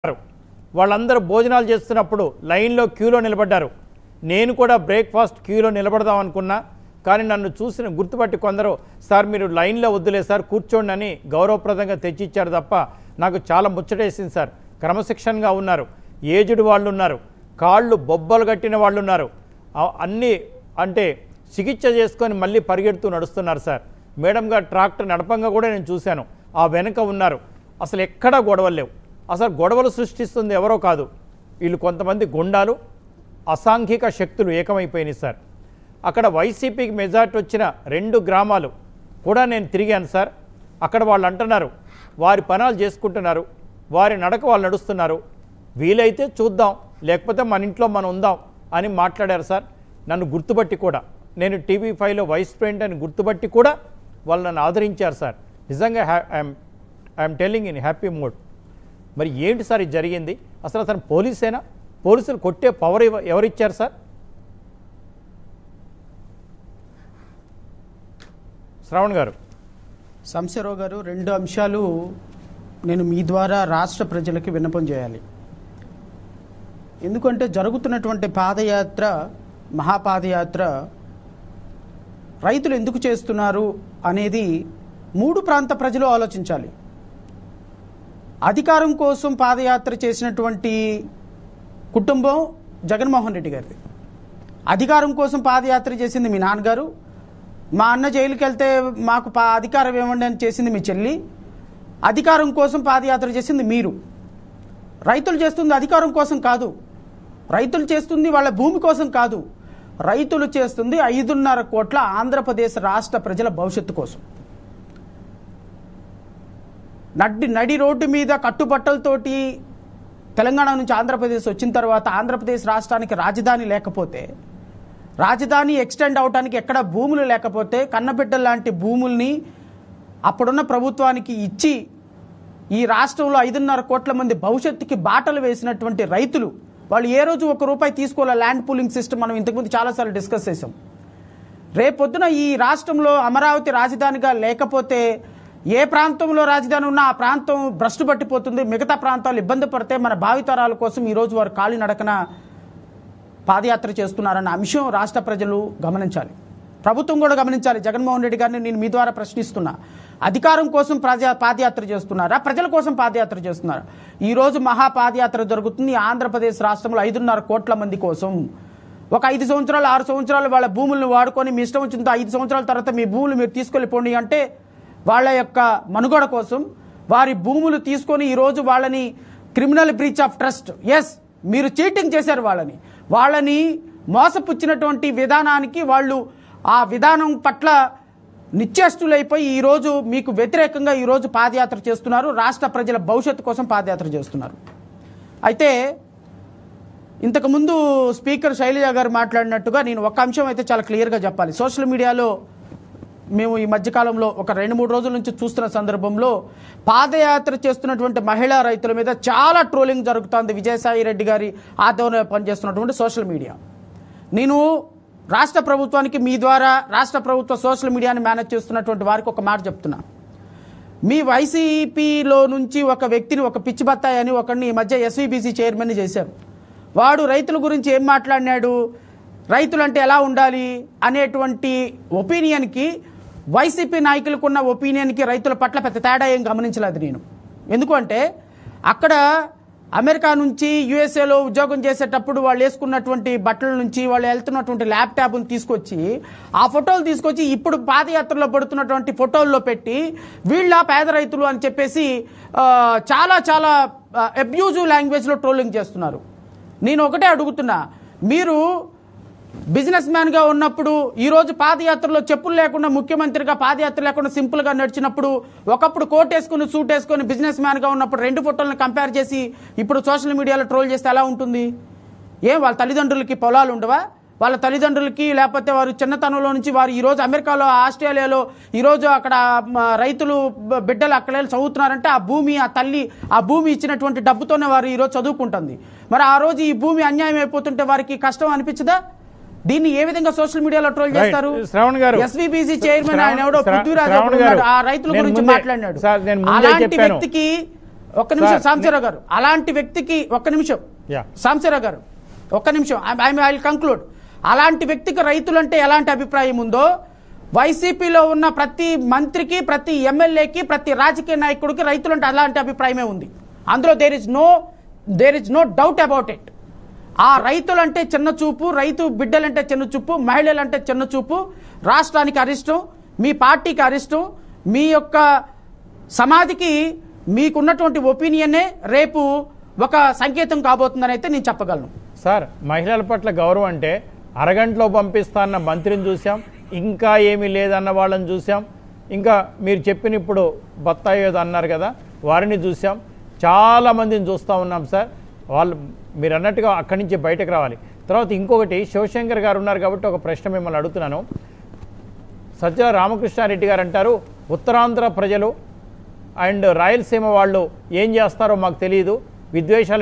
ఉన్నారు. వాళ్ళందరూ భోజనాలు చేస్తున్నప్పుడు లైన్లో క్యూలో నిలబడ్డారు నేను కూడా బ్రేక్ఫాస్ట్ క్యూలో నిలబడదాం అనుకున్నా కానీ నన్ను చూసిన గుర్తుపట్టి కొందరు సార్ మీరు లైన్లో వద్దులే సార్ కూర్చోండి అని గౌరవప్రదంగా తెచ్చిచ్చారు తప్ప నాకు చాలా ముచ్చటేసింది సార్ క్రమశిక్షణగా ఉన్నారు ఏజ్డ్ వాళ్ళు ఉన్నారు కాళ్ళు బొబ్బలు కట్టిన వాళ్ళు ఉన్నారు ఆ- అన్నీ అంటే చికిత్స చేసుకొని మళ్ళీ పరిగెడుతూ నడుస్తున్నారు సార్ మేడం గారు ట్రాక్టర్ నడపంగా కూడా నేను చూశాను ఆ వెనుక ఉన్నారు అసలు ఎక్కడా గొడవలు లేవు అసలు గొడవలు సృష్టిస్తుంది ఎవరో కాదు వీళ్ళు కొంతమంది గుండాలు అసాంఘిక శక్తులు ఏకమైపోయినాయి సార్ అక్కడ వైసీపీకి మెజార్టీ వచ్చిన రెండు గ్రామాలు కూడా నేను తిరిగాను సార్ అక్కడ వాళ్ళు అంటున్నారు వారి పనాలు చేసుకుంటున్నారు వారి నడక వాళ్ళు నడుస్తున్నారు వీలైతే చూద్దాం లేకపోతే మన ఇంట్లో మనం ఉందాం అని మాట్లాడారు సార్ నన్ను గుర్తుపట్టి కూడా నేను టీవీ ఫైవ్లో వైస్ ప్రెసిడెంట్ అని గుర్తుపట్టి కూడా వాళ్ళు నన్ను ఆదరించారు సార్ నిజంగా హ్యా I'm I'm telling in happy mood మరి ఏంటి సార్ ఇది జరిగింది అసలు అతను పోలీసేనా పోలీసులు కొట్టే పవర్ ఎవ- ఎవరిచ్చారు సార్ శ్రవణ్ గారు సంశరావు గారు రెండు అంశాలు నేను మీ ద్వారా రాష్ట్ర ప్రజలకి విన్నపం చేయాలి ఎందుకంటే జరుగుతున్నటువంటి పాదయాత్ర మహాపాదయాత్ర రైతులు ఎందుకు చేస్తున్నారు అనేది మూడు ప్రాంత ప్రజలు ఆలోచించాలి అధికారం కోసం పాదయాత్ర చేసినటువంటి కుటుంబం జగన్మోహన్ రెడ్డి గారిది అధికారం కోసం పాదయాత్ర చేసింది మీ నాన్నగారు మా అన్న జైలుకి వెళ్తే మాకు పా అధికారం ఇవ్వండి అని చేసింది మీ చెల్లి అధికారం కోసం పాదయాత్ర చేసింది మీరు రైతులు చేస్తుంది అధికారం కోసం కాదు రైతులు చేస్తుంది వాళ్ళ భూమి కోసం కాదు రైతులు చేస్తుంది ఐదున్నర కోట్ల ఆంధ్రప్రదేశ్ రాష్ట్ర ప్రజల భవిష్యత్తు కోసం నడ్డి నడి రోడ్డు మీద కట్టుబట్టలతోటి తెలంగాణ నుంచి ఆంధ్రప్రదేశ్ వచ్చిన తర్వాత ఆంధ్రప్రదేశ్ రాష్ట్రానికి రాజధాని లేకపోతే రాజధాని ఎక్స్టెండ్ అవడానికి ఎక్కడ భూములు లేకపోతే కన్నబిడ్డల లాంటి భూముల్ని అప్పుడున్న ప్రభుత్వానికి ఇచ్చి ఈ రాష్ట్రంలో ఐదున్నర కోట్ల మంది భవిష్యత్తుకి బాటలు వేసినటువంటి రైతులు వాళ్ళు ఏ రోజు ఒక రూపాయి తీసుకోలే ల్యాండ్ పూలింగ్ సిస్టమ్ మనం ఇంతకుముందు చాలాసార్లు డిస్కస్ చేసాం రేపొద్దున ఈ రాష్ట్రంలో అమరావతి రాజధానిగా లేకపోతే ఏ ప్రాంతంలో రాజధాని ఉన్నా ఆ ప్రాంతం భ్రష్టు పట్టిపోతుంది మిగతా ప్రాంతాలు ఇబ్బంది పడితే మన భావితరాల కోసం ఈరోజు వారు కాలి నడకన పాదయాత్ర చేస్తున్నారన్న అంశం రాష్ట్ర ప్రజలు గమనించాలి ప్రభుత్వం కూడా గమనించాలి జగన్మోహన్ రెడ్డి గారిని నేను మీ ద్వారా ప్రశ్నిస్తున్నా అధికారం కోసం ప్రజా పాదయాత్ర చేస్తున్నారా ప్రజల కోసం పాదయాత్ర చేస్తున్నారా ఈ రోజు మహా పాదయాత్ర జరుగుతుంది ఆంధ్రప్రదేశ్ రాష్ట్రంలో ఐదున్నర కోట్ల మంది కోసం ఒక ఐదు సంవత్సరాలు ఆరు సంవత్సరాలు వాళ్ళ భూములను వాడుకొని మీ ఇష్టం వచ్చినంత ఐదు సంవత్సరాల తర్వాత మీ భూములు మీరు తీసుకెళ్ళిపోండి అంటే వాళ్ళ యొక్క మనుగడ కోసం వారి భూములు తీసుకొని ఈరోజు వాళ్ళని criminal breach of trust as మీరు చీటింగ్ చేశారు వాళ్ళని వాళ్ళని మోసపుచ్చినటువంటి విధానానికి వాళ్ళు ఆ విధానం పట్ల నిశ్చేష్టులైపోయి ఈరోజు మీకు వ్యతిరేకంగా ఈరోజు పాదయాత్ర చేస్తున్నారు రాష్ట్ర ప్రజల భవిష్యత్తు కోసం పాదయాత్ర చేస్తున్నారు అయితే ఇంతకుముందు స్పీకర్ శైలజ గారు మాట్లాడినట్టుగా నేను ఒక అంశం అయితే చాలా క్లియర్గా చెప్పాలి సోషల్ మీడియాలో మేము ఈ మధ్యకాలంలో ఒక రెండు మూడు రోజుల నుంచి చూస్తున్న సందర్భంలో పాదయాత్ర చేస్తున్నటువంటి మహిళా రైతుల మీద చాలా ట్రోలింగ్ జరుగుతోంది విజయసాయి రెడ్డి గారి ఆధ్వర్యంలో పనిచేస్తున్నటువంటి సోషల్ మీడియా నేను రాష్ట్ర ప్రభుత్వానికి మీ ద్వారా రాష్ట్ర ప్రభుత్వ సోషల్ మీడియాని మేనేజ్ చేస్తున్నటువంటి వారికి ఒక మాట చెప్తున్నా మీ వైసీపీలో నుంచి ఒక వ్యక్తిని ఒక పిచ్చి బత్తాయి అని ఒకరిని ఈ మధ్య ఎస్వీబీసీ చైర్మన్ చేశారు వాడు రైతుల గురించి ఏం మాట్లాడినాడు రైతులు అంటే ఎలా ఉండాలి అనేటువంటి ఒపీనియన్కి వైసీపీ నాయకులకు ఉన్న ఒపీనియన్కి రైతుల పట్ల పెద్ద తేడా ఏం గమనించలేదు నేను ఎందుకంటే అక్కడ అమెరికా నుంచి యుఎస్ఏలో ఉద్యోగం చేసేటప్పుడు వాళ్ళు వేసుకున్నటువంటి బట్టల నుంచి వాళ్ళు వెళ్తున్నటువంటి ల్యాప్టాప్ని తీసుకొచ్చి ఆ ఫోటోలు తీసుకొచ్చి ఇప్పుడు పాదయాత్రలో పడుతున్నటువంటి ఫోటోల్లో పెట్టి వీళ్ళ పేద రైతులు అని చెప్పేసి ఆ, చాలా చాలా అబ్యూజివ్ లాంగ్వేజ్లో ట్రోలింగ్ చేస్తున్నారు నేను ఒకటే అడుగుతున్నా మీరు బిజినెస్ మ్యాన్గా ఉన్నప్పుడు ఈరోజు పాదయాత్రలో చెప్పులు లేకుండా ముఖ్యమంత్రిగా పాదయాత్ర లేకుండా సింపుల్గా నడిచినప్పుడు ఒకప్పుడు కోట్ వేసుకుని సూట్ వేసుకుని బిజినెస్ మ్యాన్గా ఉన్నప్పుడు రెండు ఫోటోలను కంపేర్ చేసి ఇప్పుడు సోషల్ మీడియాలో ట్రోల్ చేస్తే ఎలా ఉంటుంది ఏం వాళ్ళ తల్లిదండ్రులకి పొలాలు ఉండవా వాళ్ళ తల్లిదండ్రులకి లేకపోతే వారు చిన్నతనంలో నుంచి వారు ఈరోజు అమెరికాలో ఆస్ట్రేలియాలో ఈరోజు అక్కడ మ, రైతులు బ- బిడ్డలు అక్కడ వెళ్ళి చదువుతున్నారంటే ఆ భూమి ఆ తల్లి ఆ భూమి ఇచ్చినటువంటి డబ్బుతోనే వారు ఈరోజు చదువుకుంటుంది మరి ఆ రోజు ఈ భూమి అన్యాయం అయిపోతుంటే వారికి కష్టం అనిపించదా దీన్ని ఏ విధంగా సోషల్ మీడియాలో ట్రోల్ Right. చేస్తారు శ్రవణ్ గారు. ఎస్వీబీసీ చైర్మన్ శ్రవణ్- ఆయన ఎవడో శ్ర- పృథ్వీరాజ్ శ్రవణ్ ఒకడు ఉన్నాడు. గారు. ఆ రైతుల నేను గురించి ముందే- మాట్లాడినాడు సార్, నేను ముందే అలాంటి చెప్పాను. వ్యక్తికి ఒక్క నిమిషం సార్, సాంబశివరావు గారు అలాంటి వ్యక్తికి ఒక్క నిమిషం యా సాంబశివరావు గారు ఒక్క నిమిషం ఐ ఐ కంక్లూడ్ అలాంటి వ్యక్తికి రైతులంటే ఎలాంటి అభిప్రాయం ఉందో వైసీపీలో ఉన్న ప్రతి మంత్రికి ప్రతి ఎమ్మెల్యేకి ప్రతి రాజకీయ నాయకుడికి రైతులంటే అలాంటి అభిప్రాయమే ఉంది అందులో there is no there is no doubt about it ఆ రైతులంటే చిన్న చూపు రైతు బిడ్డలంటే చిన్న చూపు మహిళలంటే చిన్న చూపు రాష్ట్రానికి అరిష్టం మీ పార్టీకి అరిష్టం మీ యొక్క సమాధికి మీకున్నటువంటి ఒపీనియనే రేపు ఒక సంకేతం కాబోతుందని అయితే నేను చెప్పగలను సార్ మహిళల పట్ల గౌరవం అంటే అరగంటలో పంపిస్తాన్న మంత్రిని చూసాం ఇంకా ఏమీ లేదన్న వాళ్ళని చూసాం ఇంకా మీరు చెప్పిన ఇప్పుడు బత్తాయి ఏదో అన్నారు కదా వారిని చూసాం చాలా మందిని చూస్తూ ఉన్నాం సార్ వాళ్ళు మీరు అన్నట్టుగా అక్కడి నుంచి బయటకు రావాలి తర్వాత ఇంకొకటి శివశంకర్ గారు ఉన్నారు కాబట్టి ఒక ప్రశ్న మిమ్మల్ని అడుగుతున్నాను సజ్జల రామకృష్ణారెడ్డి గారు అంటారు ఉత్తరాంధ్ర ప్రజలు అండ్ రాయలసీమ వాళ్ళు ఏం చేస్తారో మాకు తెలియదు విద్వేషాలు